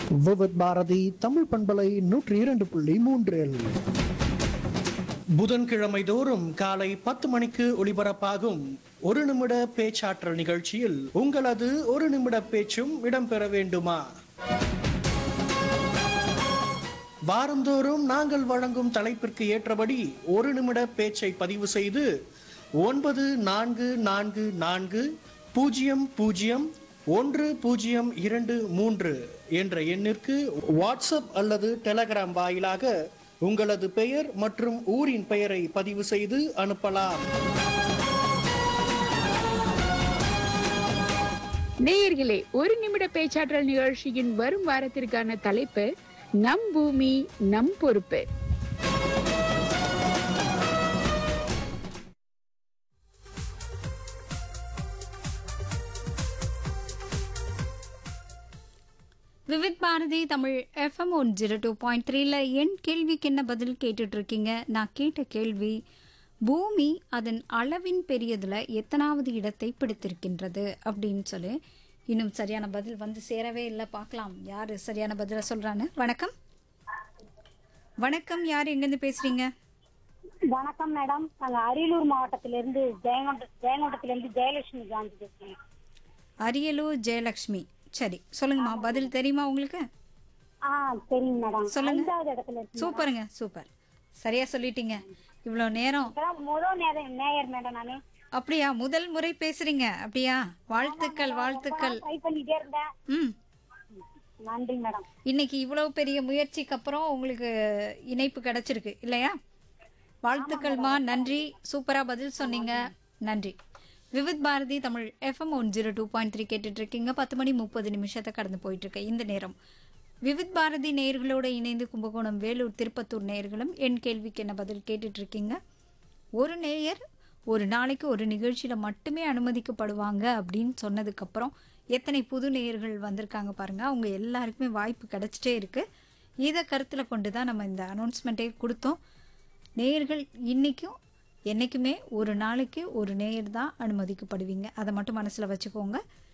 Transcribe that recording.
விவித் பாரதி தமிழ் பண்பலை நூற்றி இரண்டு புள்ளி மூன்றில் புதன்கிழமை தோறும் காலை பத்து மணிக்கு ஒளிபரப்பாகும் ஒரு நிமிட பேச்சாற்றல் நிகழ்ச்சியில் உங்களது ஒரு நிமிட பேச்சும் இடம்பெற வேண்டுமா வாரந்தோறும் நாங்கள் வழங்கும் தலைப்பிற்கு ஏற்றபடி ஒரு நிமிட பேச்சை பதிவு செய்து ஒன்பது நான்கு நான்கு நான்கு பூஜ்ஜியம் பூஜ்ஜியம் ஒன்று பூஜ்ஜியம் இரண்டு மூன்று என்ற எண்ணிற்கு வாட்ஸ்அப் அல்லது டெலகிராம் வாயிலாக உங்களது பெயர் மற்றும் ஊரின் பெயரை பதிவு செய்து அனுப்பலாம் நேயர்களே ஒரு நிமிட பேச்சாற்றல் நிகழ்ச்சியின் வரும் வாரத்திற்கான தலைப்பு நம் பூமி நம் பொறுப்பு Vividh Bharati Tamil F M one zero two point த்ரீல என் கேள்விக்கு என்ன பதில் கேட்டுட்டு இருக்கீங்க நான் கேட்ட கேள்வி பூமி அதன் அளவின் பெரியதுல எத்தனாவது இடத்தை பிடித்திருக்கின்றது அப்படின்னு சொல்லி இன்னும் சரியான பதில் வந்து சேரவே இல்லை பார்க்கலாம் யார் சரியான பதிலை சொல்றான்னு வணக்கம் வணக்கம் யார் எங்கேருந்து பேசுறீங்க வணக்கம் மேடம் நாங்க அரியலூர் மாவட்டத்திலிருந்து ஜெயங்கொண்ட ஜெயங்கொண்டத்திலிருந்து ஜெயலட்சுமி காந்தி பேசுறேன் அரியலூர் ஜெயலக்ஷ்மி சரி சொல்லுங்கம்மா பதில் தெரியுமா உங்களுக்கு ஆ சரிங்க மேடம் சொல்லுங்க. ஐந்தாவது இடத்துல இருக்கு சூப்பருங்க சூப்பர் சரியா சொல்லிட்டீங்க இவ்வளோ நேரம் இப்பதான் முதல் நேரம் நேயர் மேடம் நானு அப்படியா முதல் முறை பேசுறீங்க அப்படியா வாழ்த்துக்கள் வாழ்த்துக்கள் ட்ரை பண்ணிட்டே இருந்தேன் ம் நன்றி மேடம் இன்னைக்கு இவ்வளவு பெரிய முயற்சிக்கு அப்புறம் உங்களுக்கு இணைப்பு கிடைச்சிருக்கு இல்லையா வாழ்த்துக்கள்மா நன்றி சூப்பரா பதில் சொன்னீங்க நன்றி Vividh Bharati Tamil F M one zero two point three கேட்டுட்டு இருக்கீங்க பத்து மணி முப்பது நிமிஷத்தை கடந்து போயிட்டு இருக்கு இந்த நேரம் விவித் பாரதி நேயர்களோட இணைந்து கும்பகோணம் வேலூர் திருப்பத்தூர் நேயர்களும் என் கேள்விக்கு என்ன பதில் கேட்டுட்டு இருக்கீங்க ஒரு நேயர் ஒரு நாளைக்கு ஒரு நிகழ்ச்சியில் மட்டுமே அனுமதிக்கப்படுவாங்க அப்படின்னு சொன்னதுக்கப்புறம் எத்தனை புது நேயர்கள் வந்திருக்காங்க பாருங்க அவங்க எல்லாருக்குமே வாய்ப்பு கிடைச்சிட்டே இருக்கு இதை கருத்தில் கொண்டு தான் நம்ம இந்த அனௌன்ஸ்மெண்ட்டே கொடுத்தோம் நேயர்கள் இன்னைக்கும் என்றைக்குமே ஒரு நாளைக்கு ஒரு நேயர் தான் அனுமதிக்கப்படுவீங்க அதை மட்டும் மனசில் வச்சுக்கோங்க